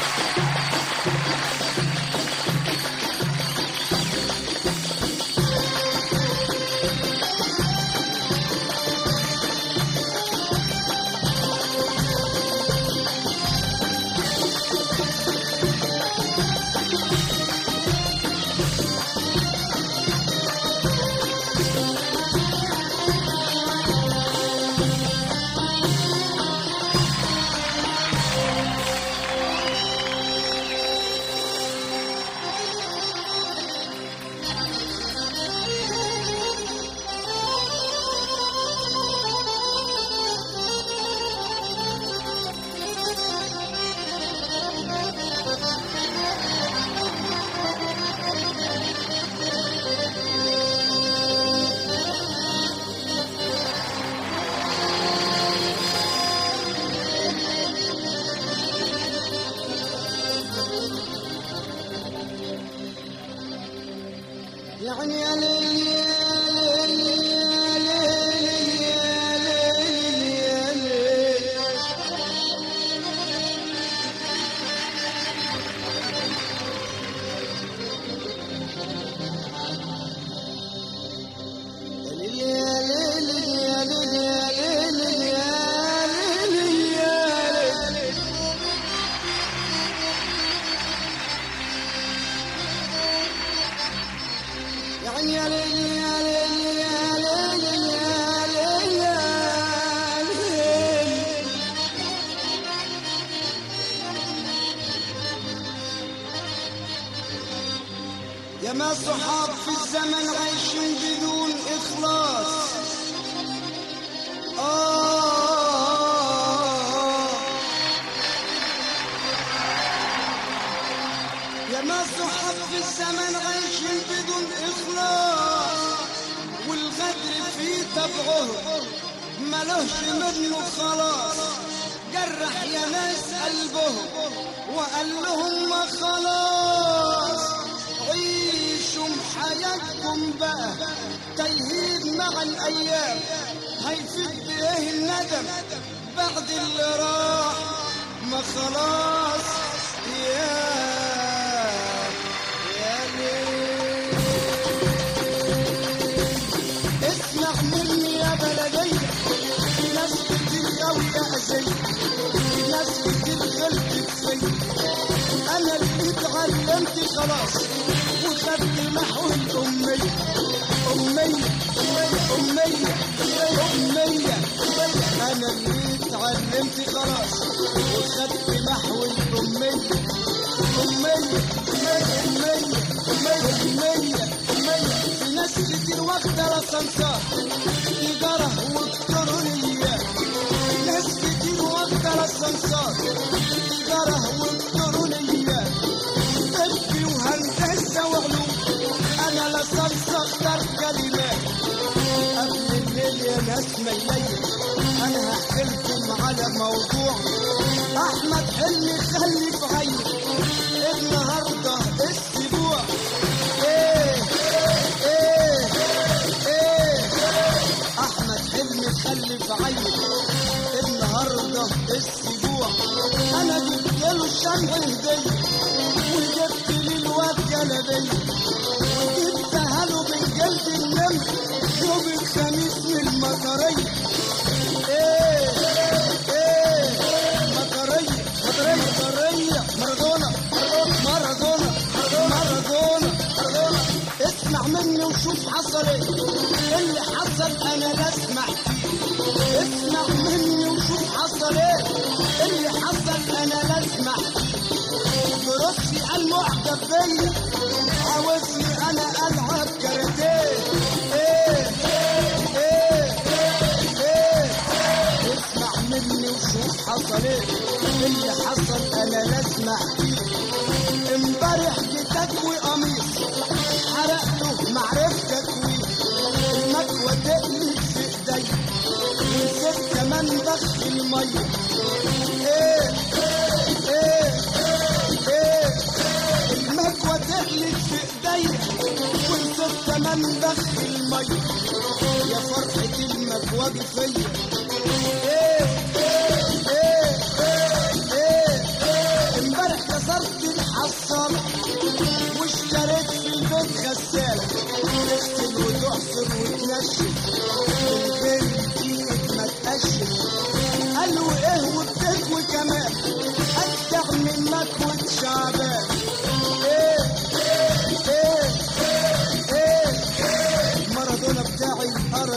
يعني يا ليل يا ليل يا ليل يا ليل يا ليل يا ليل يا ليل يا ليل يا ليل يا ليل يا ليل يعني يا ليل يا ليل يا ليل يا ليل يا ليل يا ما صحاب في الزمن عايشين بدون إخلاص آه يا ما صحاب في الزمن عايشين بدون إخلاص والغدر في طبعهم ملوش منه خلاص جرح يا ناس قلبهم وقال لهم ما خلاص عيشوا حياتكم بقى تيهيد مع الأيام هيفيد بإيه الندم بعد اللي راح ما خلاص يا يا ليل اسمع مني يا بلدية في ناس كتير قوي أذية في ناس كتير غلطت فيا أنا اللي اتعلمت خلاص وخدت محو الأمية أمية أمية أمية أنا اللي اتعلمت خلاص وخدت محو الأمية أمية أمية أمية أمية أمية في ناس كتير واخدة الأسانسير تجارة وإلكترونية ناس كتير واخدة الأسانسير تجارة وإلكترونية طب وهندسة وعلوم أنا لصنص أختار كلمات قبل الليل يا ناس ميلية أنا هحكي لكم على موضوع أحمد حلمي خلف عيني النهاردة السبوع إيه إيه إيه أحمد حلمي خلف عيني النهاردة السبوع أنا جبت له الشمع هدية وجبت لي الواد جلبية وجبتها له من جلد النمر يوم الخميس من المطرية ايه ايه مطرية مطرية مطرية مارادونا مارادونا مارادونا مارادونا اسمع مني وشوف حصل ايه اللي حصل انا لا اسمع فيه اسمع مني وشوف حصل ايه اللي حصل انا لا اسمع برصي المعجب بيا عاوزني انا العب كاراتيه ايه ايه ايه اسمع مني وشوف حصل ايه اللي حصل انا لا اسمع فيه امبارح بتكوي قميص حرقته معرفت تكويه المكوى تقلت في ايدي ونسيت كمان ضخ الميه ايه ايه ايه المكوى تقلت في ايدي ونسيت كمان ضخ الميه يا فرحة المكوى فيا ايه ايه ايه ايه ايه امبارح يا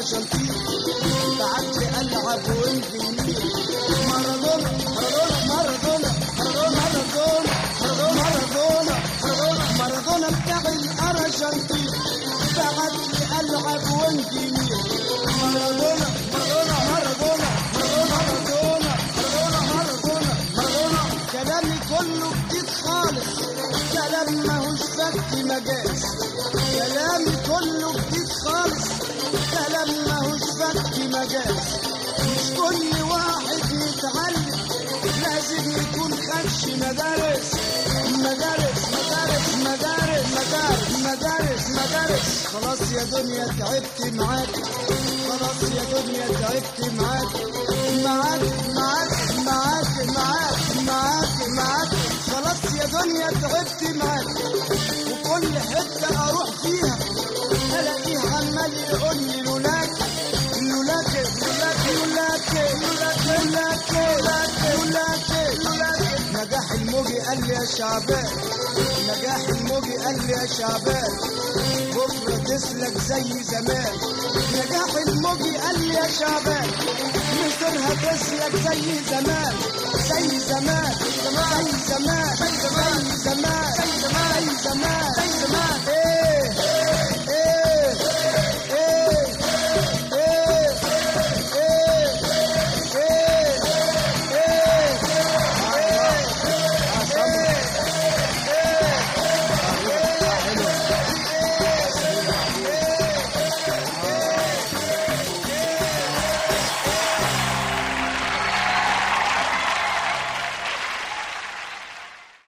ارجنتين بعت لي العب وانجليزي مارادونا مارادونا مارادونا مارادونا مارادونا مارادونا مارادونا بتاع الارجنتين بعت لي العب وانجليزي مارادونا مارادونا مارادونا مارادونا مارادونا مارادونا مارادونا كلامي كله جديد خالص كلام ماهوش فك مجاز كلامي كله جديد خالص كلام ماهوش فك مجاز مش كل واحد يتعلم لازم يكون خدش مدارس مدارس مدارس مدارس مدارس مدارس مدارس خلاص يا دنيا تعبت معاك خلاص يا دنيا تعبت معاك معاك معاك معاك معاك معاك معاك خلاص يا دنيا تعبت معاك وكل حتة أروح فيها ألاقيه عمال يقول لي لولاك لولاك لولاك لولاك لولاك لولاك لولاك لولاك نجاح الموجي قال لي يا شعبان نجاح الموجي قال لي يا شعبان بكرة تسلك زي زمان نجاح الموجي قال لي يا شعبان مصر هتسلك زي زمان زي زمان زي زمان زي زمان زي زمان زي زمان زي زمان ايه